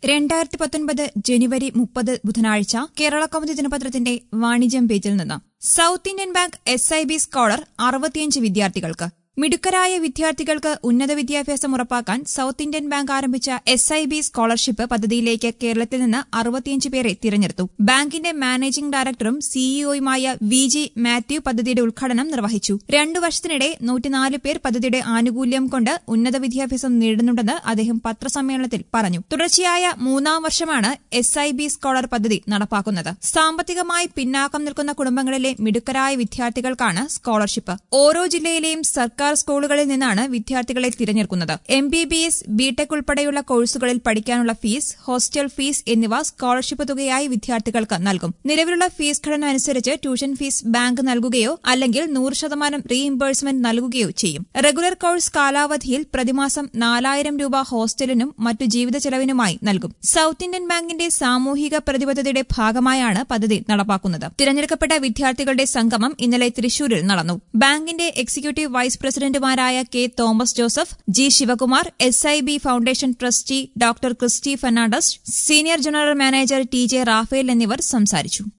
രണ്ടായിരത്തി പത്തൊൻപത് ജനുവരി മുപ്പത് ബുധനാഴ്ച കേരള കൗമുദി ദിനപത്രത്തിന്റെ വാണിജ്യം പേജിൽ നിന്ന് South Indian Bank S I B scholar അറുപത്തിയഞ്ച് വിദ്യാർത്ഥികൾക്ക് മിടുക്കരായ വിദ്യാർത്ഥികൾക്ക് ഉന്നത വിദ്യാഭ്യാസം ഉറപ്പാക്കാൻ സൌത്ത് ഇന്ത്യൻ ബാങ്ക് ആരംഭിച്ച എസ് ഐ ബി സ്കോളർഷിപ്പ് പദ്ധതിയിലേക്ക് കേരളത്തിൽ നിന്ന് അറുപത്തിയഞ്ച് പേരെ തിരഞ്ഞെടുത്തു ബാങ്കിന്റെ മാനേജിംഗ് ഡയറക്ടറും സിഇഒയുമായ വി ജി മാത്യു പദ്ധതിയുടെ ഉദ്ഘാടനം നിർവഹിച്ചു രണ്ടു വർഷത്തിനിടെ നൂറ്റിനാല് പേർ പദ്ധതിയുടെ ആനുകൂല്യം കൊണ്ട് ഉന്നത വിദ്യാഭ്യാസം നേടുന്നുണ്ടെന്ന് അദ്ദേഹം പത്രസമ്മേളനത്തിൽ പറഞ്ഞു തുടർച്ചയായ മൂന്നാം വർഷമാണ് എസ് ഐ ബി സ്കോളർ പദ്ധതി നടപ്പാക്കുന്നത് സാമ്പത്തികമായി പിന്നാക്കം നിൽക്കുന്ന കുടുംബങ്ങളിലെ മിടുക്കരായ വിദ്യാർത്ഥികൾക്കാണ് സ്കോളർഷിപ്പ് ഓരോ ജില്ലയിലെയും സർക്കാർ സ്കൂളുകളിൽ നിന്നാണ് വിദ്യാർത്ഥികളെ തിരഞ്ഞെടുക്കുന്നത് M B B S B Tech ഉൾപ്പെടെയുള്ള കോഴ്സുകളിൽ പഠിക്കാനുള്ള ഫീസ് ഹോസ്റ്റൽ ഫീസ് എന്നിവ സ്കോളർഷിപ്പ് തുകയായി വിദ്യാർത്ഥികൾക്ക് നൽകും നിലവിലുള്ള ഫീസ് ഘടന അനുസരിച്ച് ട്യൂഷൻ ഫീസ് ബാങ്ക് നൽകുകയോ അല്ലെങ്കിൽ നൂറ് ശതമാനം റീഇംബേഴ്സ്മെന്റ് നൽകുകയോ ചെയ്യും റെഗുലർ കോഴ്സ് കാലാവധിയിൽ പ്രതിമാസം നാലായിരം രൂപ ഹോസ്റ്റലിനും മറ്റു ജീവിത ചെലവിനുമായി നൽകും സൌത്ത് ഇന്ത്യൻ ബാങ്കിന്റെ സാമൂഹിക പ്രതിബദ്ധതയുടെ ഭാഗമായാണ് പദ്ധതി നടപ്പാക്കുന്നത് തിരഞ്ഞെടുക്കപ്പെട്ട വിദ്യാർത്ഥികളുടെ സംഗമം ഇന്നലെ തൃശൂരിൽ നടന്നു ബാങ്കിന്റെ എക്സിക്യൂട്ടീവ് വൈസ് പ്രസിഡന്റുമാരായ K Thomas Joseph G Sivakumar S I B foundation trustee doctor Christy Fernandez senior general manager T J Raphael എന്നിവർ സംസാരിച്ചു